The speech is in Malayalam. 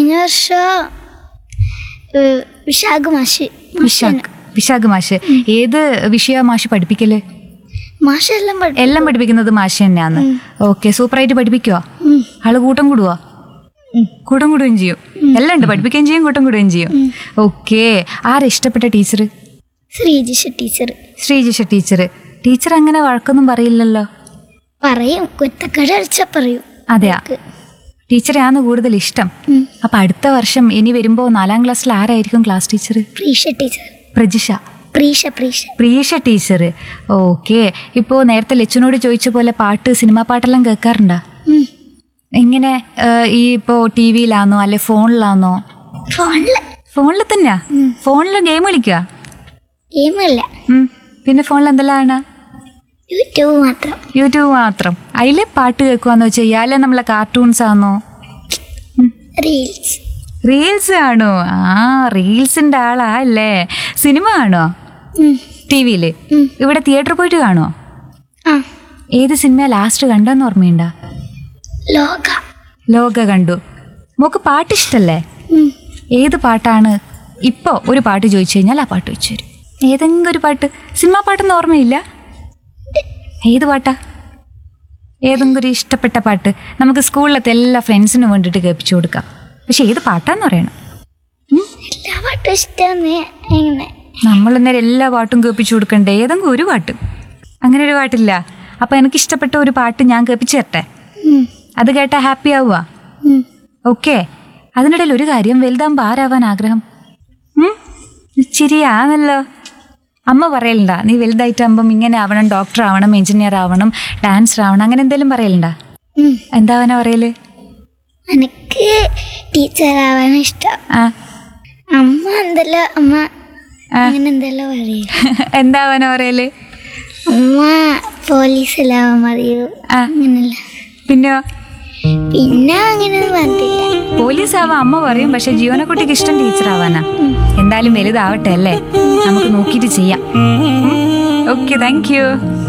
കഴിഞ്ഞ വർഷം ഏഹ്, വിശാഖ് മാഷ് വിശാഖ് വിശാഖ് മാഷ് ഏത് വിഷയ മാഷ് പഠിപ്പിക്കല് മാഷെല്ലാം പഠി എല്ലാം പഠിപ്പിക്കുന്നത് മാഷ് തന്നെയാന്ന് ഓക്കെ സൂപ്പറായിട്ട് പഠിപ്പിക്കുവോ ഉം. ആള് കൂട്ടം കൂടുവോ കൂട്ടം കൂടുകയും ചെയ്യും എല്ലാം ഉണ്ട് പഠിപ്പിക്കുകയും ചെയ്യും കൂട്ടം കൂടുകയും ചെയ്യും ഓക്കെ ആരാ ഇഷ്ടപ്പെട്ട teacher Sreejisha teacher Sreejisha teacher teacher അങ്ങനെ വഴക്കൊന്നും പറയില്ലല്ലോ പറയും കുത്തക്കട അടിച്ചാ പറയും അതെയാ ടീച്ചറെയാണ് കൂടുതൽ ഇഷ്ടം ഉം. അപ്പൊ അടുത്ത വർഷം ഇനി വരുമ്പോ നാലാം ക്ലാസ്സിൽ ആരായിരിക്കും class teacher Preesha teacher Prajisha Preesha Preesha Priyesha teacher okay ഇപ്പോൾ നേരത്തെ ലച്ചുനോട് ചോദിച്ച പോലെ പാട്ട് സിനിമാ പാട്ടെല്ലാം കേൾക്കാറുണ്ടോ ഉം. എങ്ങനെ ഏഹ്, ഈ ഇപ്പോൾ ടി വിയിലാണോ അല്ലെ ഫോണിലാണോ ഫോണില് ഫോണിൽ തന്നെയാ ഫോണിൽ ഗെയിം കളിക്കുക ഗെയിമല്ല പിന്നെ ഫോണിൽ എന്തെല്ലാം യൂട്യൂബ് മാത്രം യൂട്യൂബ് മാത്രം അതിൽ പാട്ട് കേൾക്കുവാന്ന് വെച്ചാൽ ഇയാളെ നമ്മളെ കാർട്ടൂൺസ് ആണോ റീൽസ് റീൽസ് ആണോ ആ റീൽസിന്റെ ആളാ അല്ലേ സിനിമ ആണോ ടി വിയിൽ ഇവിടെ തിയേറ്ററിൽ പോയിട്ട് കാണുമോ ആ ഏത് സിനിമ ലാസ്റ്റ് കണ്ടെന്ന് ഓർമ്മയുണ്ടോ ലോക ലോക കണ്ടു മോക്ക് പാട്ട് ഇഷ്ടല്ലേ ഉം. ഏത് പാട്ടാണ് ഇപ്പോൾ ഒരു പാട്ട് ചോദിച്ചു കഴിഞ്ഞാൽ ആ പാട്ട് വെച്ചു തരും ഏതെങ്കിലും ഒരു പാട്ട് സിനിമാ പാട്ടൊന്നും ഓർമ്മയില്ല ഏത് പാട്ടാ ഏതെങ്കിലും ഒരു ഇഷ്ടപ്പെട്ട പാട്ട് നമുക്ക് സ്കൂളിലത്തെ എല്ലാ ഫ്രണ്ട്സിനും വേണ്ടിയിട്ട് കേൾപ്പിച്ചു കൊടുക്കാം പക്ഷെ ഏത് പാട്ടാന്ന് പറയണം എല്ലാ പാട്ടും ഇഷ്ടമാണ് എങ്ങനെ നമ്മൾ നേരം എല്ലാ പാട്ടും കേൾപ്പിച്ചു കൊടുക്കണ്ടേ ഏതെങ്കിലും ഒരു പാട്ട് അങ്ങനെ ഒരു പാട്ടില്ല അപ്പൊ എനിക്ക് ഇഷ്ടപ്പെട്ട ഒരു പാട്ട് ഞാൻ കേൾപ്പിച്ചു തരട്ടെ ഉം. അത് കേട്ടാ ഹാപ്പി ആവുക ഉം. ഓക്കെ അതിനിടയിൽ ഒരു കാര്യം വലുതാകുമ്പോൾ ആരാവാൻ ആഗ്രഹം ഉം? ഇച്ചിരിയാണല്ലോ അമ്മ പറയലുണ്ടാ നീ വലുതായിട്ടാകുമ്പം ഇങ്ങനെ ആവണം ഡോക്ടർ ആവണം എഞ്ചിനീയർ ആവണം ഡാൻസർ ആവണം അങ്ങനെ എന്തെങ്കിലും പറയലുണ്ടാ ഉം. എന്താവാനാ പറയല് എനിക്ക് ടീച്ചറാവാൻ ഇഷ്ടം ആ അമ്മ എന്തല്ലോ അമ്മ ആ. അങ്ങനെ എന്തല്ലോ പറയും എന്താവാനാ പറയല് അമ്മ പോലീസിലാവാൻ പറയൂ ആ അങ്ങനല്ല പിന്നെയോ പിന്നെ അങ്ങനെ പറഞ്ഞില്ല പോലീസ് ആവാൻ അമ്മ പറയും പക്ഷെ ജീവനക്കുട്ടിക്ക് ഇഷ്ടം ടീച്ചർ ആവാനാ എന്തായാലും വലുതാവട്ടെ അല്ലേ നമുക്ക് നോക്കിയിട്ട് ചെയ്യാം ഓക്കെ താങ്ക് യു